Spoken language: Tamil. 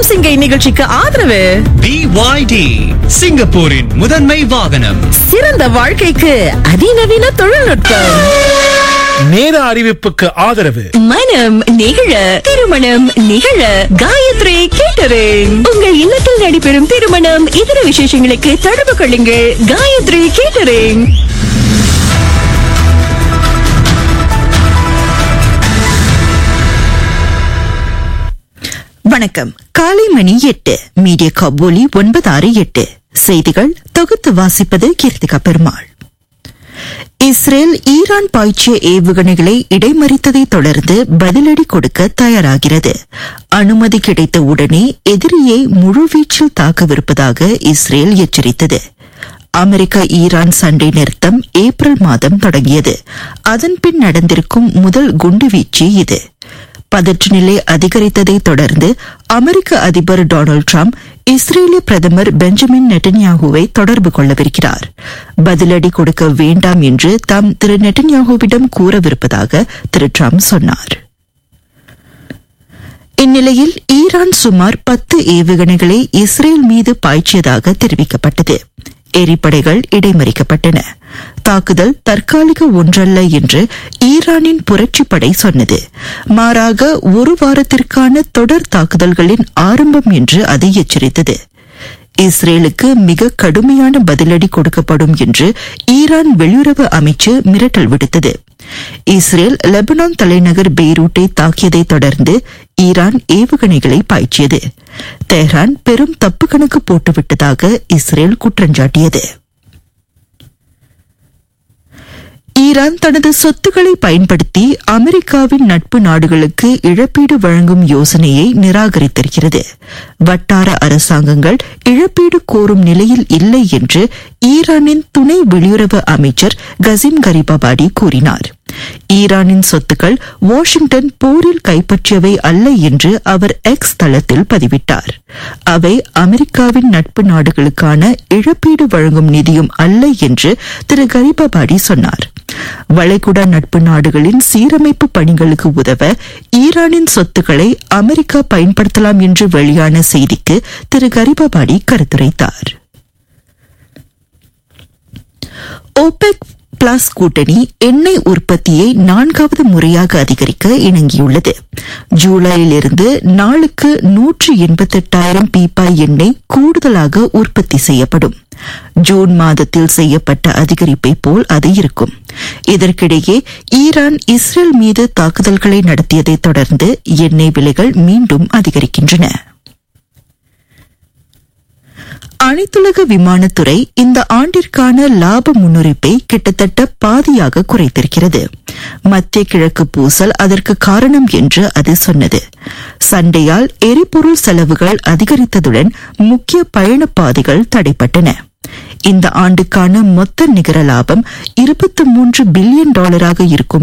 வணக்கம் சிங்கை நிகழ்ச்சிக்கு ஆதரவு BYD சிங்கப்பூரின் முதன்மை வாகனம் சிறந்த வாழ்க்கைக்கு அதிநவீன தொழில்நுட்பம் நேர அறிவிப்புக்கு ஆதரவு மனம் நிகழ திருமணம் நிகழ காயத்ரி கேட்டரிங் உங்கள் இல்லத்தில் நடைபெறும் திருமணம் இதர விசேஷங்களுக்கு தொடர்பு கொள்ளுங்கள் காயத்ரி கேட்டரிங் வணக்கம் காலை மணி எட்டு மீடியா கபோலி ஒன்பது ஆறு எட்டு செய்திகள் தொகுத்து வாசிப்பது கீர்த்திகா பெருமாள் இஸ்ரேல் ஈரான் பாய்ச்சிய ஏவுகணைகளை இடைமறித்ததை தொடர்ந்து பதிலடி கொடுக்க தயாராகிறது அனுமதி கிடைத்த உடனே எதிரியை முழுவீச்சில் தாக்கவிருப்பதாக இஸ்ரேல் எச்சரித்தது அமெரிக்கா ஈரான் சண்டை நிறுத்தம் ஏப்ரல் மாதம் தொடங்கியது அதன்பின் நடந்திருக்கும் முதல் குண்டுவீச்சு இது பதற்ற நிலை அதிகரித்ததை தொடர்ந்து அமெரிக்க அதிபர் டொனால்டு டிரம்ப் இஸ்ரேலிய பிரதமர் பெஞ்சமின் நெட்டன்யாகுவை தொடர்பு கொள்ளவிருக்கிறார் பதிலடி கொடுக்க வேண்டாம் என்று தாம் திரு நெட்டன்யாகுவிடம் கூறவிருப்பதாக திரு டிரம்ப் சொன்னார் இந்நிலையில் ஈரான் சுமார் பத்து ஏவுகணைகளை இஸ்ரேல் மீது பாய்ச்சியதாக தெரிவிக்கப்பட்டது எரிப்படைகள் இடைமறிக்கப்பட்டன தாக்குதல் தற்காலிக ஒன்றல்ல என்று ஈரானின் புரட்சிப்படை சொன்னது மாறாக ஒரு வாரத்திற்கான தொடர் தாக்குதல்களின் ஆரம்பம் என்று அது எச்சரித்தது இஸ்ரேலுக்கு மிக கடுமையான பதிலடி கொடுக்கப்படும் என்று ஈரான் வெளியுறவு அமைச்சு மிரட்டல் விடுத்தது இஸ்ரேல் லெபனான் தலைநகர் பெய்ரூட்டை தாக்கியதை தொடர்ந்து ஈரான் ஏவுகணைகளை பாய்ச்சியது தெஹ்ரான் பெரும் தப்பு கணக்கு போட்டுவிட்டதாக இஸ்ரேல் குற்றஞ்சாட்டியது ஈரான் தனது சொத்துக்களை பயன்படுத்தி அமெரிக்காவின் நட்பு நாடுகளுக்கு இழப்பீடு வழங்கும் யோசனையை நிராகரித்திருக்கிறது வட்டார அரசாங்கங்கள் இழப்பீடு கோரும் நிலையில் இல்லை என்று ஈரானின் துணை வெளியுறவு அமைச்சர் கசிம் கரிபாபாடி கூறினார் ஈரானின் சொத்துக்கள் வாஷிங்டன் போரில் கைப்பற்றியவை அல்ல என்று அவர் எக்ஸ் தளத்தில் பதிவிட்டார் அவை அமெரிக்காவின் நட்பு நாடுகளுக்கான இழப்பீடு வழங்கும் நிதியும் அல்ல என்று திரு கரிபாபாடி சொன்னார் வளைகுடா நட்பு நாடுகளின் சீரமைப்பு பணிகளுக்கு உதவ ஈரானின் சொத்துக்களை அமெரிக்கா பயன்படுத்தலாம் என்று வெளியான செய்திக்கு திரு கரிபாபாடி கருத்துரைத்தார் ஓபெக் பிளஸ் கூட்டணி எண்ணெய் உற்பத்தியை நான்காவது முறையாக அதிகரிக்க இணங்கியுள்ளது ஜூலையிலிருந்து நாளுக்கு நூற்று எண்பத்தெட்டாயிரம் பீப்பாய் எண்ணெய் கூடுதலாக உற்பத்தி செய்யப்படும் ஜூன் மாதத்தில் செய்யப்பட்ட அதிகரிப்பை போல் அது இருக்கும் இதற்கிடையே ஈரான் இஸ்ரேல் மீது தாக்குதல்களை நடத்தியதை தொடர்ந்து எண்ணெய் விலைகள் மீண்டும் அதிகரிக்கின்றன அனைத்துலக விமானத்துறை இந்த ஆண்டிற்கான லாப முன்னுரிப்பை கிட்டத்தட்ட பாதியாக குறைத்திருக்கிறது மத்திய கிழக்கு பூசல் அதற்கு காரணம் என்று அது சொன்னது சண்டையால் எரிபொருள் செலவுகள் அதிகரித்ததுடன் முக்கிய பயண பாதைகள் தடைப்பட்டன இந்த ஆண்டுக்கான மொத்த நிகர லாபம் இருபத்தி மூன்று பில்லியன் டாலராக இருக்கும்